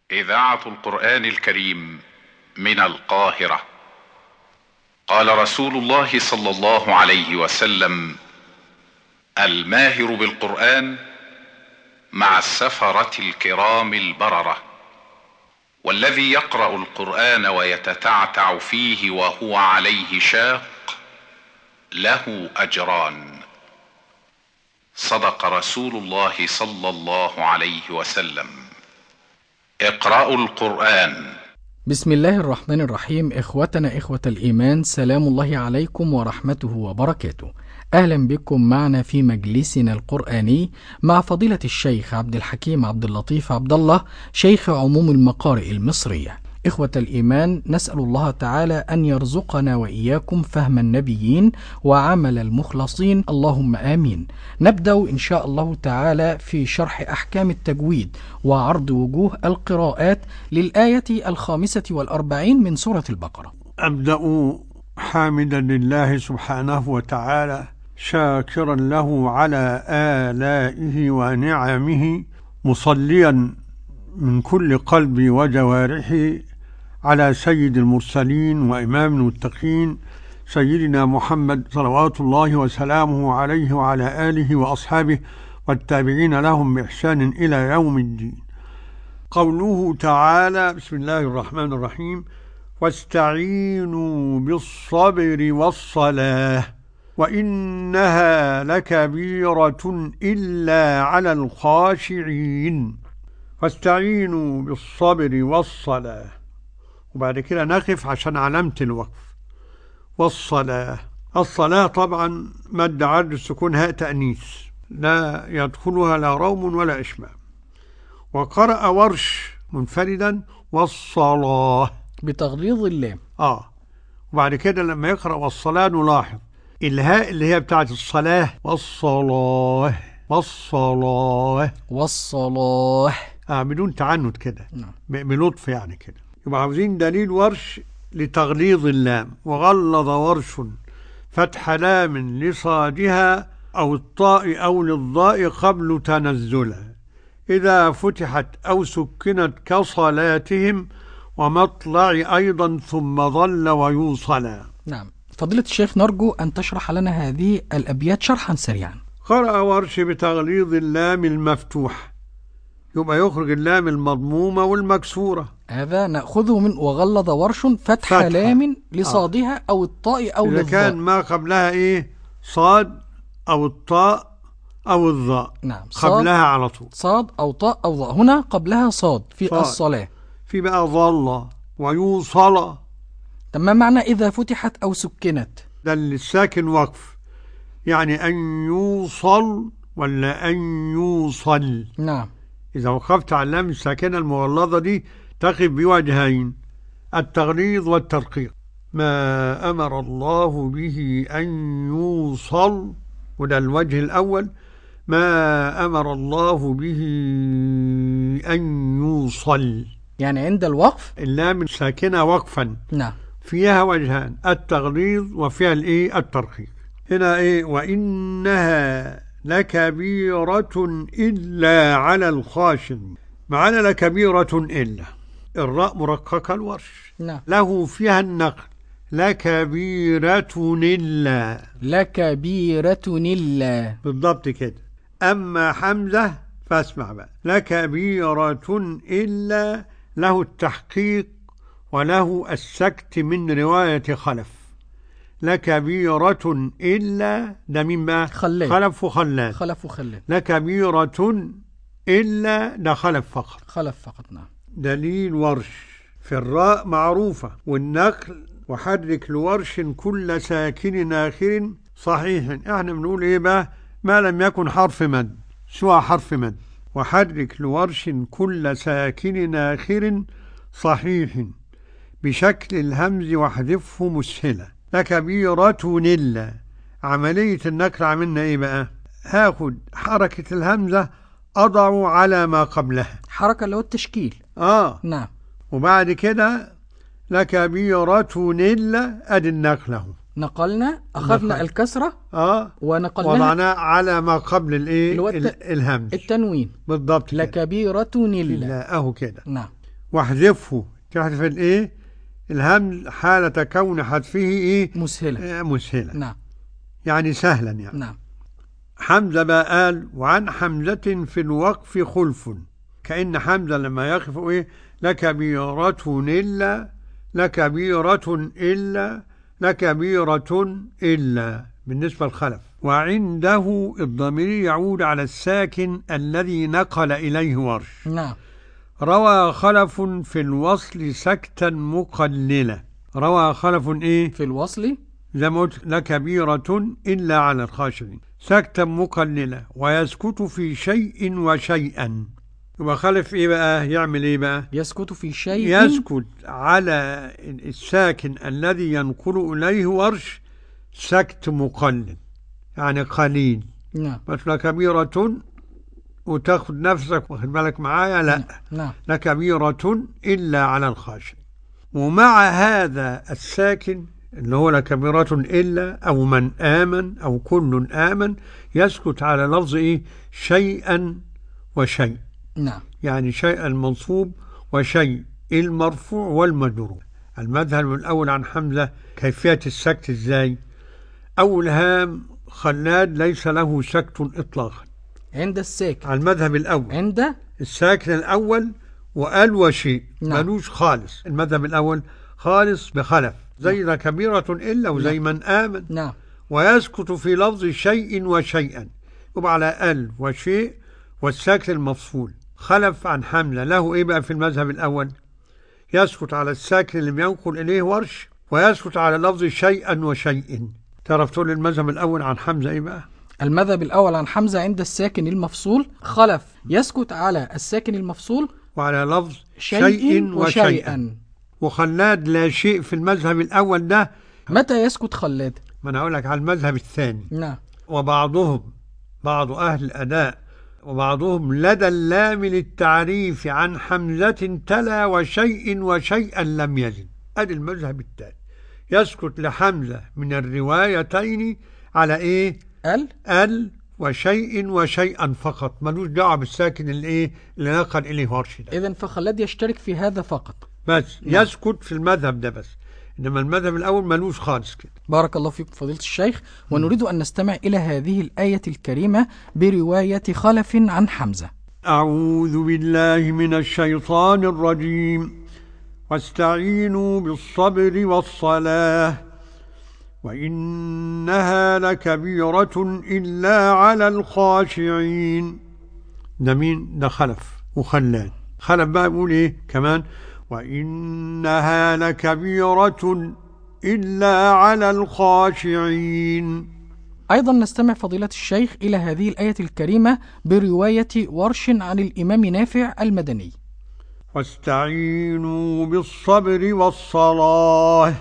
إذاعة القرآن الكريم من القاهرة قال رسول الله صلى الله عليه وسلم الماهر بالقرآن مع السفرة الكرام البررة والذي يقرأ القرآن ويتتعتع فيه وهو عليه شاق له أجران صدق رسول الله صلى الله عليه وسلم اقرأوا القرآن بسم الله الرحمن الرحيم إخوتنا إخوة الإيمان سلام الله عليكم ورحمته وبركاته أهلا بكم معنا في مجلسنا القرآني مع فضيلة الشيخ عبد الحكيم عبد اللطيف عبد الله شيخ عموم المقارئ المصرية إخوة الإيمان نسأل الله تعالى أن يرزقنا وإياكم فهم النبيين وعمل المخلصين اللهم آمين نبدأ إن شاء الله تعالى في شرح أحكام التجويد وعرض وجوه القراءات للآية الخامسة والأربعين من سورة البقرة أبدأ حامدا لله سبحانه وتعالى شاكرا له على آلائه ونعمه مصليا من كل قلبي وجوارحي على سيد المرسلين وإمام المتقين سيدنا محمد صلوات الله وسلامه عليه وعلى آله وأصحابه والتابعين لهم بإحسان إلى يوم الدين قوله تعالى بسم الله الرحمن الرحيم واستعينوا بالصبر والصلاة وإنها لكبيرة إلا على الخاشعين فاستعينوا بالصبر والصلاة وبعد كده نقف عشان علامة الوقف والصلاة الصلاة طبعا مد عرض السكون هاء تأنيث لا يدخلها لا روم ولا إشمام وقرأ ورش منفردا والصلاة بتغليظ اللام آه وبعد كده لما يقرأ والصلاة نلاحظ الهاء اللي هي بتاعت الصلاة والصلاة والصلاة والصلاة آه بدون تعنت كده نعم. ب- بلطف يعني كده يبقى عاوزين دليل ورش لتغليظ اللام وغلظ ورش فتح لام لصادها أو الطاء أو للضاء قبل تنزلها إذا فتحت أو سكنت كصلاتهم ومطلع أيضا ثم ظل ويوصلا نعم فضيلة الشيخ نرجو أن تشرح لنا هذه الأبيات شرحا سريعا قرأ ورش بتغليظ اللام المفتوح يبقى يخرج اللام المضمومة والمكسورة هذا نأخذه من وغلظ ورش فتح فتحة. لام لصادها أو الطاء أو إذا للضاء كان ما قبلها إيه صاد أو الطاء أو الظاء نعم صاد قبلها على طول صاد أو طاء أو ضاء هنا قبلها صاد في صاد. الصلاة في بقى ظل ويوصل طب ما معنى إذا فتحت أو سكنت ده اللي الساكن وقف يعني أن يوصل ولا أن يوصل نعم إذا وقفت على اللام الساكنة المغلظة دي تقف بوجهين التغليظ والترقيق ما أمر الله به أن يوصل وده الوجه الأول ما أمر الله به أن يوصل يعني عند الوقف اللام الساكنة وقفا نعم فيها وجهان التغليظ وفيها الايه الترقيق هنا ايه وانها لكبيرة الا على الخاشعين معنى لكبيرة الا الراء مرققة الورش نعم له فيها النقل لكبيرة الا لكبيرة إلا بالضبط كده أما حمزة فاسمع بقى لكبيرة إلا له التحقيق وله السكت من رواية خلف لكبيرة إلا ده مين بقى خلاد. خلف وخلاد خلف وخلد لكبيرة إلا ده خلف فقط خلف فقط نعم دليل ورش في الراء معروفة والنقل وحرك لورش كل ساكن آخر صحيح احنا بنقول ايه بقى ما لم يكن حرف مد سوى حرف مد وحرك لورش كل ساكن آخر صحيح بشكل الهمز واحذفه مسهلة لكبيرة إلا عملية النقل عملنا ايه بقى هاخد حركة الهمزة أضع على ما قبلها حركة اللي هو التشكيل آه نعم وبعد كده لكبيرة إلا أدي النقل أهو نقلنا أخذنا نقل. الكسرة اه ونقلناها وضعناه على ما قبل الايه اللي هو الت- ال- الهمز التنوين بالضبط كده. لكبيرة إلا لا اهو كده نعم واحذفه تحذف الايه الهمز حالة كون حذفه ايه مسهلة آه، مسهلا نعم يعني سهلا يعني نعم حمزة بقى قال وعن حمزة في الوقف خلف كأن حمزة لما يقف إيه لكبيرة إلا لكبيرة إلا لكبيرة إلا بالنسبة للخلف وعنده الضمير يعود على الساكن الذي نقل إليه ورش نعم روى خلف في الوصل سكتا مقللة روى خلف إيه في الوصل زي ما قلت لكبيرة إلا على الخاشعين سكتا مقللة ويسكت في شيء وشيئا يبقى خلف إيه بقى يعمل إيه بقى يسكت في شيء يسكت على الساكن الذي ينقل إليه ورش سكت مقلل يعني قليل نعم بس لكبيرة وتاخد نفسك واخد بالك معايا لا نعم لكبيرة إلا على الخاشع ومع هذا الساكن اللي هو لكبيرة إلا أو من آمن أو كل آمن يسكت على لفظ إيه شيئا وشيء نعم يعني شيء المنصوب وشيء المرفوع والمجرور المذهب الأول عن حمزة كيفية السكت إزاي أول هام خلاد ليس له سكت إطلاقا عند الساكن على المذهب الأول عند الساكن الأول وقال وشيء نعم. ملوش خالص المذهب الأول خالص بخلف زي لا كبيرة إلا وزي من آمن نعم ويسكت في لفظ شيء وشيئا يبقى على ال وشيء والساكن المفصول خلف عن حمزة له إيه بقى في المذهب الأول يسكت على الساكن اللي ينقل إليه ورش ويسكت على لفظ شيئا وشيء تعرف تقول المذهب الأول عن حمزة إيه بقى المذهب الأول عن حمزة عند الساكن المفصول خلف يسكت على الساكن المفصول وعلى لفظ شيء وشيئا وخلاد لا شيء في المذهب الأول ده متى يسكت خلاد ما أنا أقول لك على المذهب الثاني نعم وبعضهم بعض أهل الأداء وبعضهم لدى اللام للتعريف عن حمزة تلا وشيء وشيئا لم يزن أدي المذهب الثاني يسكت لحمزة من الروايتين على إيه ال ال وشيء وشيئا فقط ملوش دعوة بالساكن اللي إيه اللي نقل إليه ورش ده إذا فخلاد يشترك في هذا فقط بس نعم. يسكت في المذهب ده بس إنما المذهب الأول ملوش خالص كده بارك الله فيكم فضيلة الشيخ ونريد أن نستمع إلى هذه الآية الكريمة برواية خلف عن حمزة أعوذ بالله من الشيطان الرجيم واستعينوا بالصبر والصلاة وإنها لكبيرة إلا على الخاشعين ده مين ده خلف وخلان خلف بقى بيقول إيه كمان وإنها لكبيرة إلا على الخاشعين أيضا نستمع فضيلة الشيخ إلى هذه الآية الكريمة برواية ورش عن الإمام نافع المدني واستعينوا بالصبر والصلاة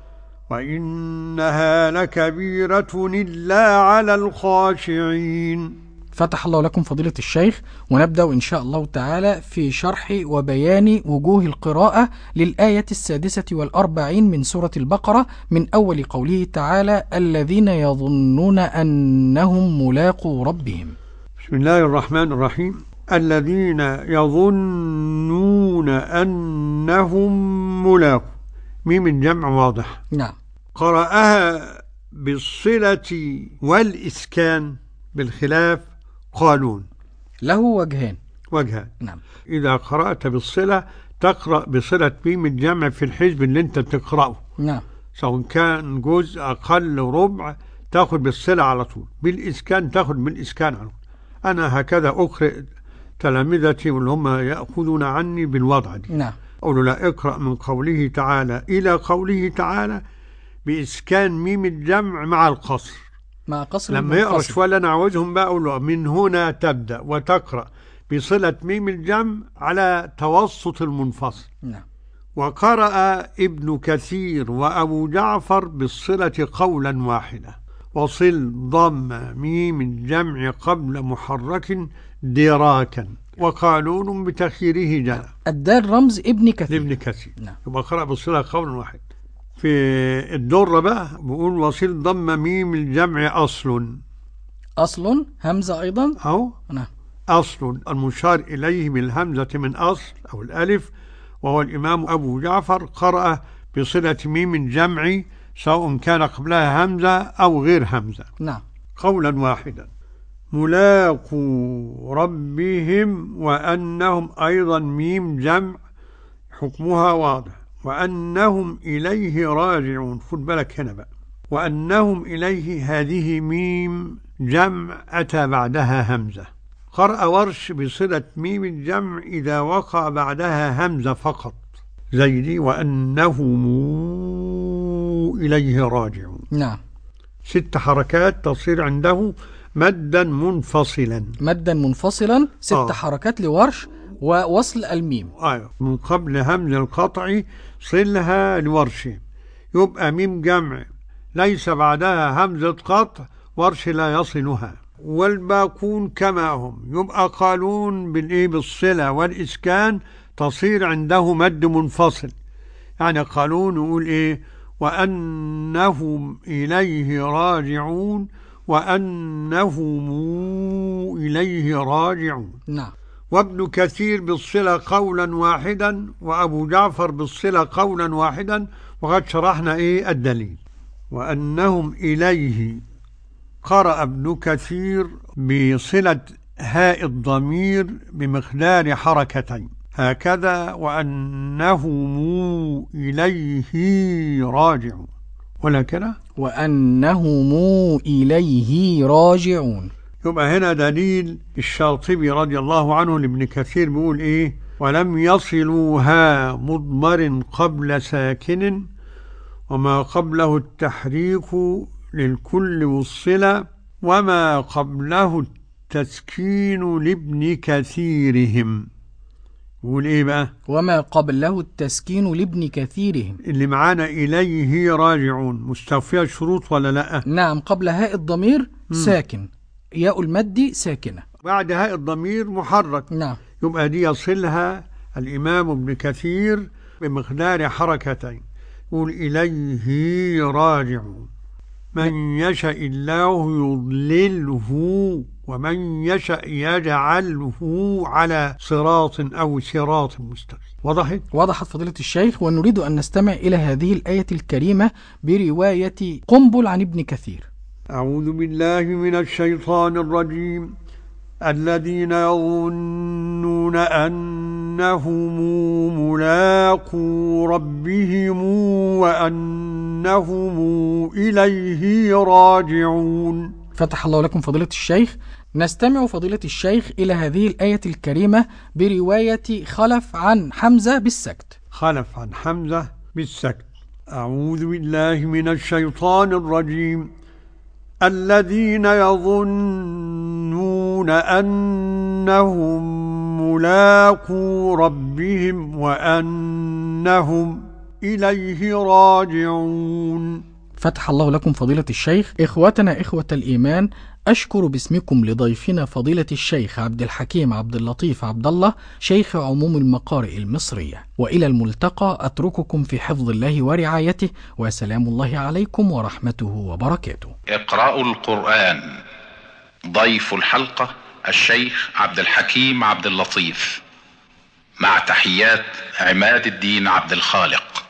وإنها لكبيرة إلا على الخاشعين فتح الله لكم فضيلة الشيخ ونبدأ إن شاء الله تعالى في شرح وبيان وجوه القراءة للآية السادسة والأربعين من سورة البقرة من أول قوله تعالى الذين يظنون أنهم ملاقو ربهم بسم الله الرحمن الرحيم الذين يظنون أنهم ملاقو ميم الجمع واضح نعم قرأها بالصلة والإسكان بالخلاف قالون له وجهان وجهان نعم إذا قرأت بالصلة تقرأ بصلة ميم الجمع في الحزب اللي أنت تقرأه نعم سواء كان جزء أقل ربع تاخد بالصلة على طول بالإسكان تاخد بالإسكان على طول أنا هكذا أقرأ تلامذتي واللي هم يأخذون عني بالوضع دي نعم أقول لا اقرأ من قوله تعالى إلى قوله تعالى بإسكان ميم الجمع مع القصر مع قصر لما يقرأ المنفصل. شوية اللي أنا عاوزهم بقى أقول له من هنا تبدأ وتقرأ بصلة ميم الجمع على توسط المنفصل نعم وقرأ ابن كثير وأبو جعفر بالصلة قولا واحدا وصل ضم ميم الجمع قبل محرك دراكا وقالون بتخييره جاء الدال رمز ابن كثير لابن كثير نعم. يبقى قرأ بالصلة قولا واحد في الدرة بقى بيقول وصل ضم ميم الجمع أصل أصل همزة أيضا أو نعم أصل المشار إليه بالهمزة من أصل أو الألف وهو الإمام أبو جعفر قرأ بصلة ميم جمع سواء كان قبلها همزة أو غير همزة نعم قولا واحدا ملاقو ربهم وأنهم أيضا ميم جمع حكمها واضح وأنهم إليه راجعون خد بالك هنا بقى وأنهم إليه هذه ميم جمع أتى بعدها همزة قرأ ورش بصلة ميم الجمع إذا وقع بعدها همزة فقط زي دي وأنهم إليه راجعون نعم ست حركات تصير عنده مدا منفصلا مدا منفصلا ست آه. حركات لورش ووصل الميم أيوة من قبل همز القطع صلها لورش يبقى ميم جمع ليس بعدها همزة قطع ورش لا يصلها والباقون كما هم يبقى قالون بالإيه بالصلة والإسكان تصير عنده مد منفصل يعني قالون يقول إيه وأنهم إليه راجعون وأنهم إليه راجعون نعم وابن كثير بالصلة قولا واحدا وأبو جعفر بالصلة قولا واحدا وقد شرحنا إيه الدليل وأنهم إليه قرأ ابن كثير بصلة هاء الضمير بمقدار حركتين هكذا وأنهم إليه راجعون ولا كده وأنهم إليه راجعون يبقى هنا دليل الشاطبي رضي الله عنه لابن كثير بيقول ايه ولم يصلوها مضمر قبل ساكن وما قبله التحريك للكل والصلة وما قبله التسكين لابن كثيرهم يقول ايه بقى وما قبله التسكين لابن كثيرهم اللي معانا إليه راجعون مستوفية الشروط ولا لأ نعم قبل هاء الضمير ساكن ياء المد ساكنة بعد هاء الضمير محرك نعم يبقى دي يصلها الإمام ابن كثير بمقدار حركتين يقول إليه راجعون من يشاء الله يضلله ومن يشاء يجعله على صراط أو صراط مستقيم وضحت؟ وضحت فضيلة الشيخ ونريد أن نستمع إلى هذه الآية الكريمة برواية قنبل عن ابن كثير أعوذ بالله من الشيطان الرجيم الذين يظنون أنهم ملاقو ربهم وأنهم إليه راجعون فتح الله لكم فضيلة الشيخ نستمع فضيلة الشيخ إلى هذه الآية الكريمة برواية خلف عن حمزة بالسكت خلف عن حمزة بالسكت أعوذ بالله من الشيطان الرجيم الذين يظنون أنهم ملاقو ربهم وأنهم إليه راجعون فتح الله لكم فضيلة الشيخ إخوتنا إخوة الإيمان أشكر باسمكم لضيفنا فضيلة الشيخ عبد الحكيم عبد اللطيف عبد الله شيخ عموم المقارئ المصرية وإلى الملتقى أترككم في حفظ الله ورعايته وسلام الله عليكم ورحمته وبركاته اقرأوا القرآن ضيف الحلقة الشيخ عبد الحكيم عبد اللطيف مع تحيات عماد الدين عبد الخالق